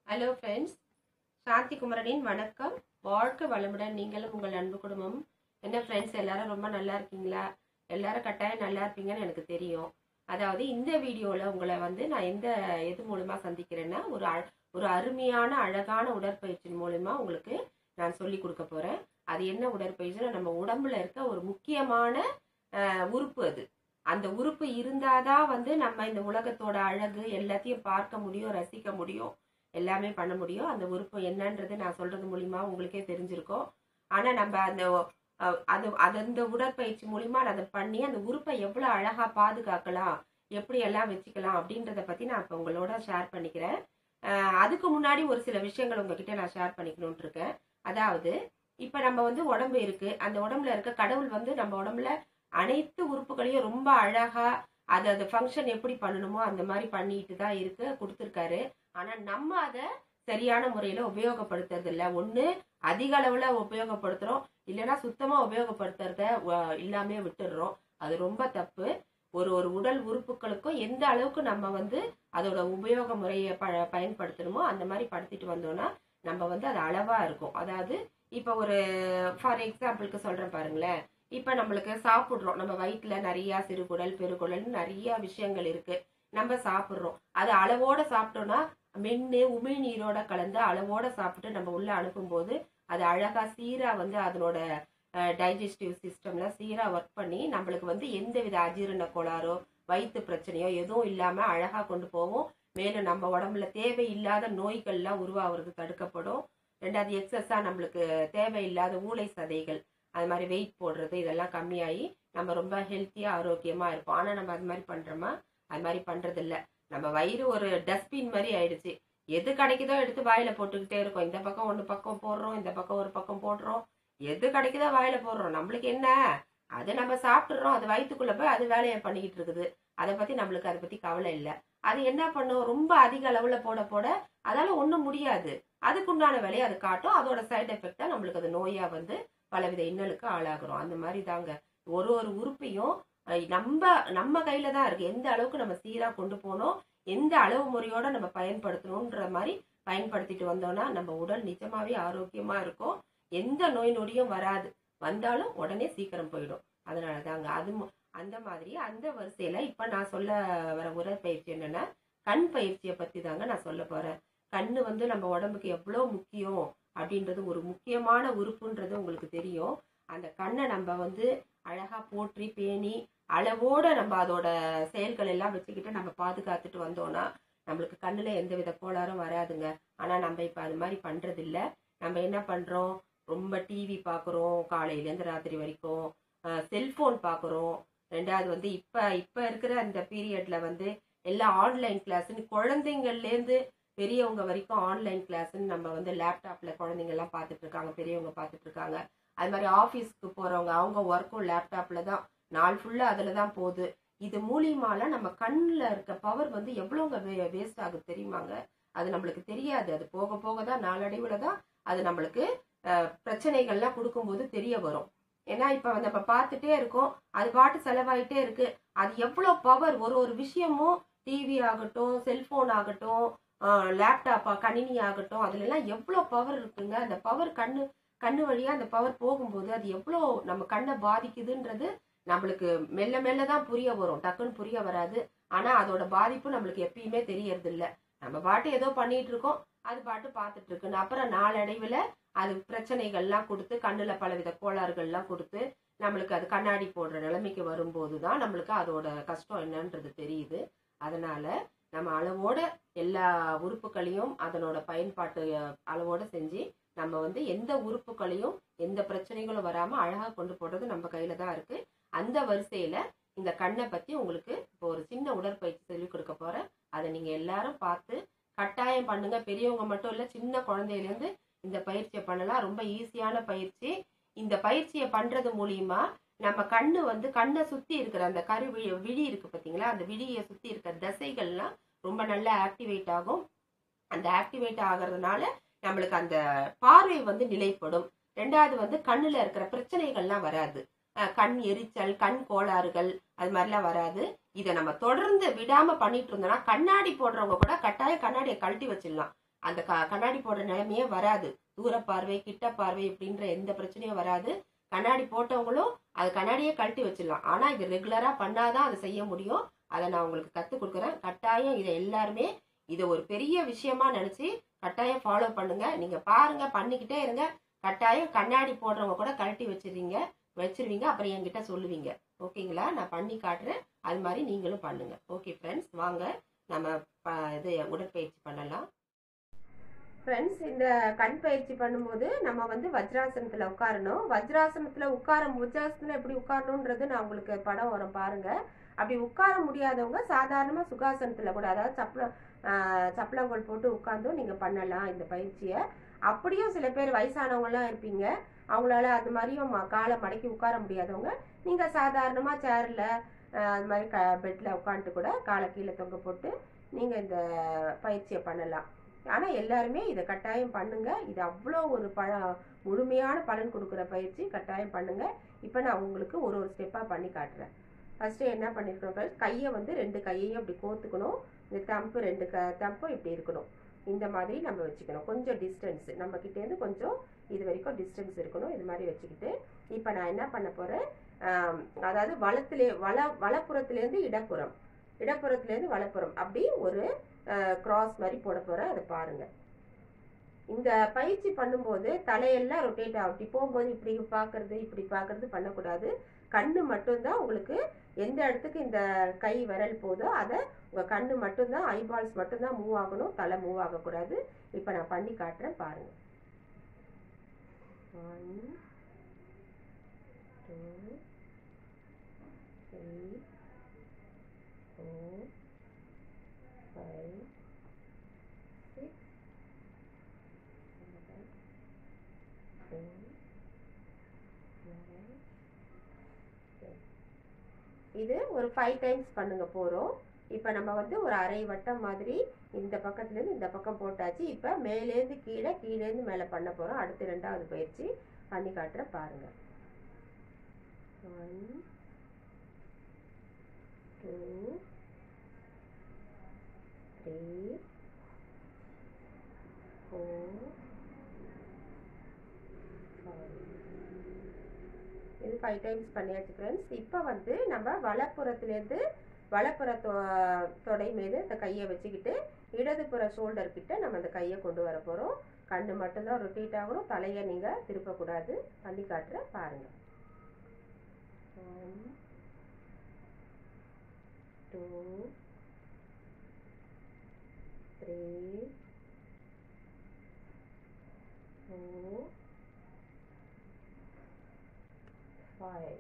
hello friends சாந்தி குமரனின் வணக்கம் வாழ்க்கை வளமுடன் நீங்களும் உங்கள் அன்பு குடும்பம் என்ன ஃப்ரெண்ட்ஸ் எல்லாரும் ரொம்ப நல்லா இருக்கீங்களா எல்லாரும் கட்டாயம் நல்லா இருப்பீங்கன்னு எனக்கு தெரியும் அதாவது இந்த வீடியோவில் உங்களை வந்து நான் எந்த எது மூலமாக சந்திக்கிறேன்னா ஒரு அழ- ஒரு அருமையான அழகான உடற்பயிற்சியின் மூலமா உங்களுக்கு நான் சொல்லி கொடுக்க போகிறேன் அது என்ன உடற்பயிற்சினா நம்ம உடம்புல இருக்க ஒரு முக்கியமான அஹ், உறுப்பு அது அந்த உறுப்பு இருந்தாதான் வந்து நம்ம இந்த உலகத்தோட அழகு எல்லாத்தையும் பார்க்க முடியும் ரசிக்க முடியும் எல்லாமே பண்ண முடியும் அந்த உறுப்பு என்னன்றது நான் சொல்றது மூலியமா உங்களுக்கே தெரிஞ்சிருக்கும் ஆனா நம்ம அந்த அஹ், அது அது அந்த உடற்பயிற்சி மூலியமா அதை பண்ணி அந்த உறுப்பை எவ்வளவு அழகா பாதுகாக்கலாம் எப்படி எல்லாம் வச்சுக்கலாம் அப்படின்றத பத்தி நான் இப்ப உங்களோட ஷேர் பண்ணிக்கிறேன் அஹ், அதுக்கு முன்னாடி ஒரு சில விஷயங்கள் உங்ககிட்ட நான் ஷேர் பண்ணிக்கணும்னு இருக்கேன் அதாவது இப்ப நம்ம வந்து உடம்பு இருக்கு அந்த உடம்புல இருக்க கடவுள் வந்து நம்ம உடம்புல அனைத்து உறுப்புகளையும் ரொம்ப அழகா அது அது ஃபங்க்ஷன் எப்படி பண்ணணுமோ அந்த மாதிரி பண்ணிட்டு தான் இருக்கு கொடுத்துருக்காரு ஆனா நம்ம அதை சரியான முறையில உபயோகப்படுத்துறது இல்ல ஒண்ணு அதிக அளவுல உபயோகப்படுத்துறோம் இல்லைன்னா சுத்தமா உபயோகப்படுத்துறத வ- இல்லாமே விட்டுடுறோம் அது ரொம்ப தப்பு ஒரு ஒரு உடல் உறுப்புகளுக்கும் எந்த அளவுக்கு நம்ம வந்து அதோட உபயோக முறையை ப பயன்படுத்தணுமோ அந்த மாதிரி படுத்திட்டு வந்தோம்னா நம்ம வந்து அது அளவா இருக்கும் அதாவது இப்ப ஒரு ஃபார் எக்ஸாம்பிளுக்கு சொல்றேன் பாருங்களேன் இப்ப நம்மளுக்கு சாப்பிடுறோம் நம்ம வயிற்றுல நிறைய சிறுகுடல் பெருகுடல்னு நிறைய விஷயங்கள் இருக்கு நம்ம சாப்பிடுறோம் அது அளவோட சாப்பிட்டோம்னா மென்னு உமிழ்நீரோட கலந்து அளவோட சாப்பிட்டு நம்ம உள்ள அனுப்பும்போது அது அழகா சீரா வந்து அதனோட டைஜஸ்டிவ் சிஸ்டம்ல சீரா ஒர்க் பண்ணி நம்மளுக்கு வந்து எந்த வித அஜீரண கோளாறோ வயிற்று பிரச்சனையோ எதுவும் இல்லாம அழகா கொண்டு போவோம் மேலும் நம்ம உடம்புல தேவையில்லாத நோய்கள்லாம் உருவாகிறது தடுக்கப்படும் ரெண்டாவது எக்ஸஸா நம்மளுக்கு தேவையில்லாத ஊளை சதைகள் அது மாதிரி வெயிட் போடுறது இதெல்லாம் கம்மியாகி நம்ம ரொம்ப ஹெல்த்தியா ஆரோக்கியமா இருப்போம் ஆனா நம்ம அது மாதிரி பண்றோமா அது மாதிரி பண்றது இல்ல நம்ம வயிறு ஒரு டஸ்ட்பின் மாதிரி ஆயிடுச்சு எது கிடைக்குதோ எடுத்து வாயில போட்டுக்கிட்டே இருக்கோம் இந்த பக்கம் ஒன்று பக்கம் போடுறோம் இந்த பக்கம் ஒரு பக்கம் போடுறோம் எது கிடைக்குதோ வாயில போடுறோம் நம்மளுக்கு என்ன அது நம்ம சாப்பிட்டுறோம் அது வயிற்றுக்குள்ள போய் அது வேலையை பண்ணிக்கிட்டு இருக்குது அதை பத்தி நம்மளுக்கு அதை பத்தி கவலை இல்லை அது என்ன பண்ணும் ரொம்ப அதிக அளவுல போட போட அதால ஒண்ணும் முடியாது அதுக்குண்டான வேலையை அது காட்டும் அதோட சைடு எஃபெக்டா நம்மளுக்கு அது நோயா வந்து பலவித இன்னலுக்கு ஆளாகிறோம் அந்த மாதிரி தாங்க ஒரு ஒரு உறுப்பையும் அஹ், நம்ம நம்ம கையில தான் இருக்கு எந்த அளவுக்கு நம்ம சீரா கொண்டு போனோம் எந்த அளவு முறையோட நம்ம பயன்படுத்தணும்ன்ற மாதிரி பயன்படுத்திட்டு வந்தோம்னா நம்ம உடல் நிஜமாவே ஆரோக்கியமா இருக்கும் எந்த நோய் நொடியும் வராது வந்தாலும் உடனே சீக்கிரம் போயிடும் அதனால தாங்க அது மு- அந்த மாதிரி அந்த வரிசையில இப்ப நான் சொல்ல வர உடற்பயிற்சி என்னன்னா கண் பயிற்சியை பத்தி தாங்க நான் சொல்ல போறேன் கண்ணு வந்து நம்ம உடம்புக்கு எவ்வளவு முக்கியம் அப்படின்றது ஒரு முக்கியமான உறுப்புன்றது உங்களுக்கு தெரியும் அந்த கண்ணை நம்ம வந்து அழகா போற்றி பேணி அளவோட நம்ம அதோட செயல்கள் எல்லாம் வச்சுக்கிட்டு நம்ம பாதுகாத்துட்டு வந்தோம்னா நம்மளுக்கு கண்ணுல எந்த வித கோளாறும் வராதுங்க ஆனா நம்ம இப்ப அது மாதிரி பண்றது இல்ல நம்ம என்ன பண்றோம் ரொம்ப டிவி பாக்குறோம் காலையில இருந்து ராத்திரி வரைக்கும் செல்போன் பாக்குறோம் ரெண்டாவது வந்து இப்ப இப்ப இருக்கிற அந்த பீரியட்ல வந்து எல்லாம் ஆன்லைன் கிளாஸ்ன்னு குழந்தைங்கள்ல இருந்து பெரியவங்க வரைக்கும் ஆன்லைன் கிளாஸ்ன்னு நம்ம வந்து லேப்டாப்ல குழந்தைங்க எல்லாம் பார்த்துட்டு இருக்காங்க பெரியவங்க பார்த்துட்டு இருக்காங்க அது மாதிரி ஆஃபீஸ்க்கு போறவங்க அவங்க ஒர்க்கும் லேப்டாப்ல தான் நாள் ஃபுல்லா அதுல தான் போகுது இது மூலியமால நம்ம கண்ணுல இருக்க பவர் வந்து எவ்வளவுங்க வேஸ்ட் ஆகுது தெரியுமாங்க அது நம்மளுக்கு தெரியாது அது போக போக தான் நாளடைவுல தான் அது நம்மளுக்கு அஹ், பிரச்சனைகள்லாம் கொடுக்கும்போது தெரிய வரும் ஏன்னா இப்ப வந்து நம்ம பார்த்துட்டே இருக்கோம் அது பாட்டு செலவாயிட்டே இருக்கு அது எவ்வளவு பவர் ஒரு ஒரு விஷயமும் டிவி ஆகட்டும் செல்போன் ஆகட்டும் லேப்டாப்பா கணினி ஆகட்டும் அதுல எல்லாம் எவ்வளவு பவர் இருக்குங்க அந்த பவர் கண்ணு கண்ணு வழியா அந்த பவர் போகும்போது அது எவ்வளோ நம்ம கண்ணை பாதிக்குதுன்றது நம்மளுக்கு மெல்ல மெல்ல தான் புரிய வரும் டக்குன்னு புரிய வராது ஆனா அதோட பாதிப்பு நம்மளுக்கு எப்பயுமே தெரியறது இல்ல நம்ம பாட்டு ஏதோ பண்ணிட்டு இருக்கோம் அது பாட்டு பார்த்துட்டு இருக்குன்னு அப்புறம் நாளடைவுல அது பிரச்சனைகள்லாம் கொடுத்து கண்ணுல பலவித கோளாறுகள்லாம் கொடுத்து நம்மளுக்கு அது கண்ணாடி போடுற நிலைமைக்கு வரும்போது தான் நம்மளுக்கு அதோட கஷ்டம் என்னன்றது தெரியுது அதனால நம்ம அளவோட எல்லா உறுப்புகளையும் அதனோட பயன்பாட்டு அஹ், அளவோட செஞ்சு நம்ம வந்து எந்த உறுப்புகளையும் எந்த பிரச்சனைகளும் வராம அழகா கொண்டு போடுறது நம்ம கையில தான் இருக்கு அந்த வரிசையில இந்த கண்ணை பத்தி உங்களுக்கு இப்போ ஒரு சின்ன உடற்பயிற்சி சொல்லி கொடுக்க போறேன் அதை நீங்க எல்லாரும் பார்த்து கட்டாயம் பண்ணுங்க பெரியவங்க மட்டும் இல்ல சின்ன குழந்தையில இருந்து இந்த பயிற்சியை பண்ணலாம் ரொம்ப ஈஸியான பயிற்சி இந்த பயிற்சியை பண்றது மூலியமா நம்ம கண்ணு வந்து கண்ணை சுத்தி இருக்கிற அந்த கரு விழி விழி இருக்கு பாத்தீங்களா அந்த விழியை சுத்தி இருக்கிற தசைகள்லாம் ரொம்ப நல்லா ஆக்டிவேட் ஆகும் அந்த ஆக்டிவேட் ஆகிறதுனால நம்மளுக்கு அந்த பார்வை வந்து நிலைப்படும் ரெண்டாவது வந்து கண்ணுல இருக்கிற பிரச்சனைகள்லாம் வராது அஹ் கண் எரிச்சல் கண் கோளாறுகள் அது மாதிரிலாம் வராது இதை நம்ம தொடர்ந்து விடாம பண்ணிட்டு இருந்தோம்னா கண்ணாடி போடுறவங்க கூட கட்டாயம் கண்ணாடியை கழட்டி வச்சிடலாம் அந்த க கண்ணாடி போடுற நிலைமையே வராது தூர பார்வை கிட்ட பார்வை இப்படின்ற எந்த பிரச்சனையும் வராது கண்ணாடி போட்டவங்களும் அது கண்ணாடியே கழட்டி வச்சிடலாம் ஆனா இது ரெகுலரா பண்ணாதான் அதை செய்ய முடியும் அதை நான் உங்களுக்கு கத்து கொடுக்குறேன் கட்டாயம் இதை எல்லாருமே இதை ஒரு பெரிய விஷயமா நினைச்சு கட்டாயம் ஃபாலோ பண்ணுங்க நீங்க பாருங்க பண்ணிக்கிட்டே இருங்க கட்டாயம் கண்ணாடி போடுறவங்க கூட கழட்டி வச்சிருவீங்க வச்சிருவீங்க அப்புறம் என்கிட்ட சொல்லுவீங்க ஓகேங்களா நான் பண்ணி காட்டுறேன் அது மாதிரி நீங்களும் பண்ணுங்க ஓகே ஃப்ரெண்ட்ஸ் வாங்க நம்ம ப- இது உடற்பயிற்சி பண்ணலாம் ஃப்ரெண்ட்ஸ் இந்த கண் பயிற்சி பண்ணும்போது நம்ம வந்து வஜ்ராசனத்தில் உட்காரணும் வஜ்ராசனத்தில் உட்கார வஜ்ராசனத்தில் எப்படி உட்காரணுன்றது நான் உங்களுக்கு படம் வரும் பாருங்க அப்படி உட்கார முடியாதவங்க சாதாரணமாக சுகாசனத்தில் கூட அதாவது சப்பளம் ஆஹ் சப்பளங்கோல் போட்டு உட்காந்தும் நீங்கள் பண்ணலாம் இந்த பயிற்சியை அப்படியும் சில பேர் வயசானவங்கலாம் இருப்பீங்க அவங்களால அது மாதிரியும் ம- காலை மடக்கி உட்கார முடியாதவங்க நீங்கள் சாதாரணமாக சேரில் அது மாதிரி க பெட்டில் உட்காந்துட்டு கூட காலை கீழே தொங்க போட்டு நீங்கள் இந்த பயிற்சியை பண்ணலாம் ஆனால் எல்லாருமே இதை கட்டாயம் பண்ணுங்க இது அவ்வளோ ஒரு பழ முழுமையான பலன் கொடுக்குற பயிற்சி கட்டாயம் பண்ணுங்க இப்போ நான் உங்களுக்கு ஒரு ஒரு ஸ்டெப்பாக பண்ணி காட்டுறேன் ஃபஸ்ட்டு என்ன பண்ணியிருக்கோம் கையை வந்து ரெண்டு கையையும் இப்படி கோத்துக்கணும் இந்த தம்பு ரெண்டு க தம்பும் இப்படி இருக்கணும் இந்த மாதிரி நம்ம வச்சுக்கணும் கொஞ்சம் டிஸ்டன்ஸ் நம்ம கிட்டேருந்து கொஞ்சம் இது வரைக்கும் டிஸ்டன்ஸ் இருக்கணும் இது மாதிரி வச்சுக்கிட்டு இப்போ நான் என்ன பண்ண போகிறேன் அதாவது வலத்திலே வல வலப்புறத்துலேருந்து இடப்புறம் இடப்புறத்துலேருந்து வலப்புறம் அப்படி ஒரு கிராஸ் மாதிரி போட போகிறேன் அதை பாருங்க இந்த பயிற்சி பண்ணும்போது தலையெல்லாம் ரொட்டேட் ஆகும் இப்படி போகும்போது இப்படி பார்க்கறது இப்படி பார்க்கறது பண்ணக்கூடாது கண்ணு மட்டும்தான் உங்களுக்கு எந்த இடத்துக்கு இந்த கை விரல் போதோ அதை உங்கள் கண்ணு மட்டும்தான் ஐபால்ஸ் மட்டும்தான் மூவ் ஆகணும் தலை மூவ் ஆகக்கூடாது இப்போ நான் பண்ணி காட்டுறேன் பாருங்க one two three four five six seven eight nine இது ஒரு ஃபைவ் டைம்ஸ் பண்ணுங்க போகிறோம் இப்போ நம்ம வந்து ஒரு அரை வட்டம் மாதிரி இந்த பக்கத்துலேருந்து இந்த பக்கம் போட்டாச்சு இப்போ மேலேருந்து கீழே கீழேருந்து மேலே பண்ண போகிறோம் அடுத்து ரெண்டாவது பயிற்சி பண்ணி காட்டுறேன் பாருங்கள் one two three four five இது ஃபைவ் டைம்ஸ் பண்ணியாச்சு ஃப்ரெண்ட்ஸ் இப்போ வந்து நம்ம வலப்புறத்துலேருந்து வலப்புற தொ தொடை மீது இந்த கையை வச்சுக்கிட்டு இடதுபுற ஷோல்டர் கிட்ட நம்ம அந்த கையை கொண்டு வர போகிறோம் கண்ணு மட்டும்தான் ரொட்டேட் ஆகணும் தலையை நீங்கள் திருப்பக்கூடாது பண்ணி காட்டுறேன் பாருங்கள் one two three four five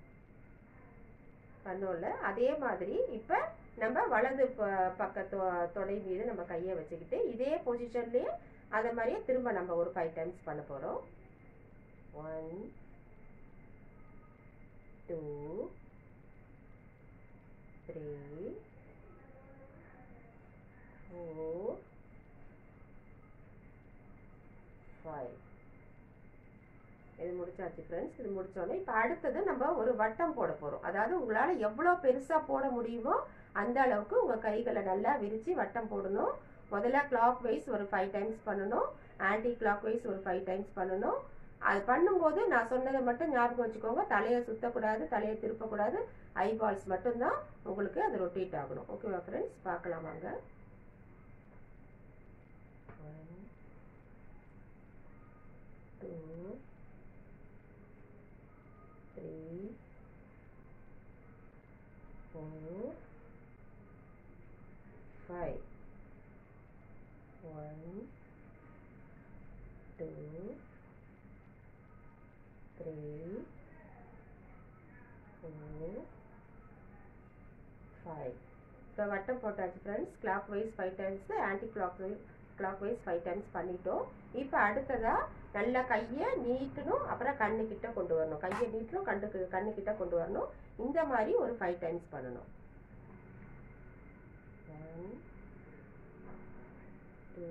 பண்ணோம்ல அதே மாதிரி இப்போ நம்ம வலது ப- பக்க தொ- தொடை மீது நம்ம கையை வச்சுக்கிட்டு இதே பொசிஷன்லேயே அதை மாதிரியே திரும்ப நம்ம ஒரு ஃபைவ் டைம்ஸ் பண்ண போகிறோம் one two three four five இது முடிச்சாச்சு ஃப்ரெண்ட்ஸ் இது முடிச்சோடனே இப்போ அடுத்தது நம்ம ஒரு வட்டம் போட போகிறோம் அதாவது உங்களால் எவ்வளோ பெருசாக போட முடியுமோ அந்த அளவுக்கு உங்கள் கைகளை நல்லா விரித்து வட்டம் போடணும் முதல்ல கிளாக் வைஸ் ஒரு ஃபைவ் டைம்ஸ் பண்ணணும் ஆன்டி கிளாக் வைஸ் ஒரு ஃபைவ் டைம்ஸ் பண்ணணும் அது பண்ணும்போது நான் சொன்னதை மட்டும் ஞாபகம் வச்சுக்கோங்க தலையை சுத்தக்கூடாது தலையை திருப்பக்கூடாது ஐபால்ஸ் மட்டும்தான் உங்களுக்கு அது ரொட்டேட் ஆகணும் ஓகேவா ஃப்ரெண்ட்ஸ் பார்க்கலாம் வாங்க one two three four five one two three four five இப்போ வட்டம் போட்டாச்சு friends clockwise five times anticlockwise clockwise five times பண்ணிட்டோம் இப்போ அடுத்ததாக நல்லா கையை நீட்டணும் அப்புறம் கண்ணு கிட்ட கொண்டு வரணும் கையை நீட்டணும் கண்ணுக்கு கண்ணு கிட்ட கொண்டு வரணும் இந்த மாதிரி ஒரு ஃபைவ் டைம்ஸ் பண்ணணும் ஒன் டூ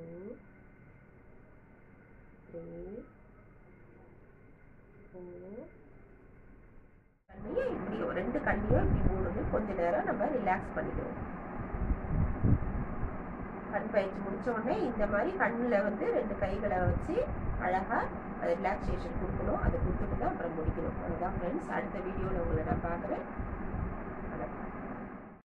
த்ரீ ஃபோர் கண்ணையும் இப்படி ஒரு ரெண்டு கண்ணையும் இப்படி மூடுது கொஞ்ச நேரம் நம்ம ரிலாக்ஸ் பண்ணிக்கிறோம் கண் பயிற்சி முடிச்ச உடனே இந்த மாதிரி கண்ணில் வந்து ரெண்டு கைகளை வச்சு அழகாக அது ரிலாக்ஸேஷன் கொடுக்கணும் அதை கொடுத்துட்டு தான் அப்புறம் முடிக்கணும் அதுதான் ஃப்ரெண்ட்ஸ் அடுத்த வீடியோவில் உங்களை நான் பார்க்குறேன்